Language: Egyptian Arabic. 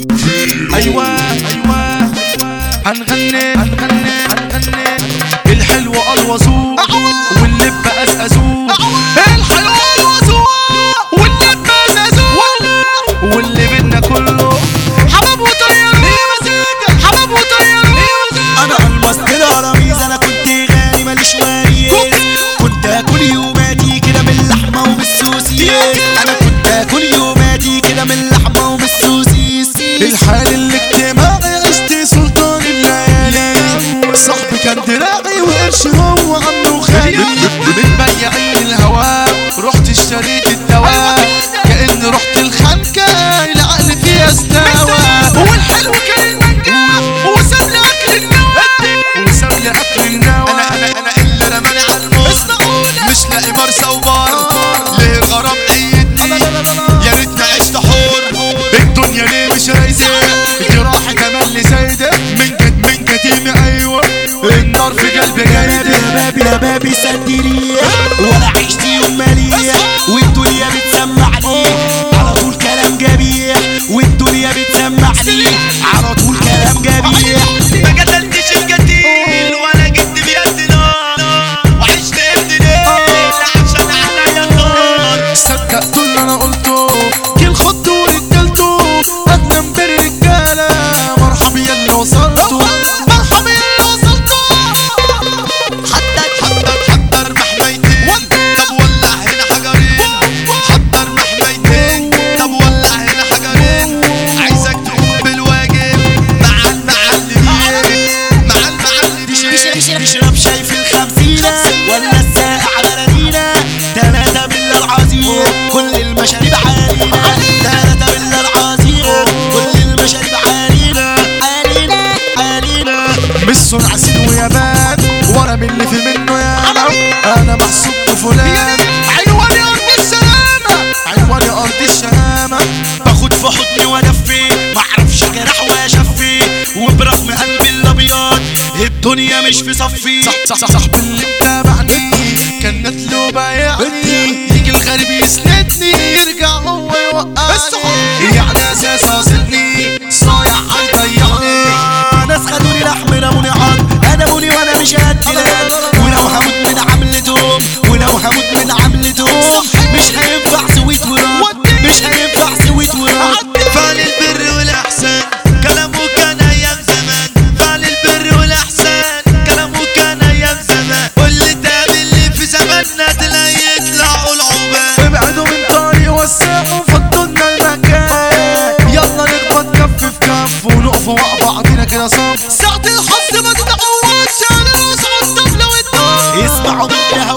ايوه ايوه هنغني هنغني هنغني الحلو الوزوق واللب ازازوق الحلو الوزوق واللب ازازوق واللي بدنا كله حباب وطير حباب وطير انا المصدر رميز انا كنت غني ماليش واريس كنت اكل يوماتي كده من اللحمه ومن السوسيس انا كنت اكل يوماتي كده من اللحمه ومن السوسيس الحال الاجتماعي عشت سلطان الليالي صاحبي كان دراعي وقرش هو عنه خالي من بياعين الهواء رحت اشتريت الدواء كأني رحت الخنكة العقل فيها استوى والحلو كان المانجا وساب لي اكل النوى وساب لي اكل النوى انا انا انا اللي رماني على الموت مش لاقي مرسى وبار ليه الغرام قيدني يا ريتني عشت حور الدنيا ليه مش رايزة جراحي كمان اللي زايدة من جد من قديمي ايوه النار في قلبي يا بابي جايدة يا بابي يا بابي سدري ولا عشت يوم مليح والدنيا بتسمعني على طول كلام جميع والدنيا بتسمعني على طول كلام جميع ما قتلتش القتيل ولا جبت بيد نار وعشت ابن ليل عشان عليا النار صدقت اللي انا قلته كل خط ورجالته اتنم برجالة مرحب يلا وصلتوا مرحب يلا وصلتوا حضر حضر حضر محميتين طب ولع هنا حجرين حضر محميتين طب ولع هنا حجرين عايزك تقوم بالواجب مع المعلمين مع المعلمين تشرب شاي في الخمسينة ولا الساقع بلدينا تلاتة بالله العظيم كل المشاريب عالينا تلاتة بالله العظيم كل المشاريب عالينا عالينا عالينا مش صنع سين ويابان ورا من اللي في منه يا انا انا محسوب فلان عيوان يا ارض الشهامة عيوان يا ارض الشهامة باخد في حضني وادفي معرفش جرح واشفي وبرغم قلبي الابيض الدنيا مش في صفي صح صح صح صاحب اللي متابعني كان نتلو بايعني يجي الغريب يسندني يرجع هو يوقعني يعني اساس قاصدني صايع هيضيعني ناس خدوني لحم رموني عض انا بولي وانا مش قد لاد ولو هموت من عملتهم ولو هموت من عملتهم مش هينفع سويت وراد مش هينفع سويت وراد فعل البر والاحسان كلامه كان ايام زمان فعل البر والاحسان كلامه كان ايام زمان واللي تقابل اللي في زماننا تلاقي يطلعوا العباد ابعدوا من طريق وسعوا فضوا لنا المكان يلا نخبط كف في كف ونقف وقع بعضينا كده صف ساعة الحظ ما تتعوضش على الوسع الطبلة والنار اسمعوا مني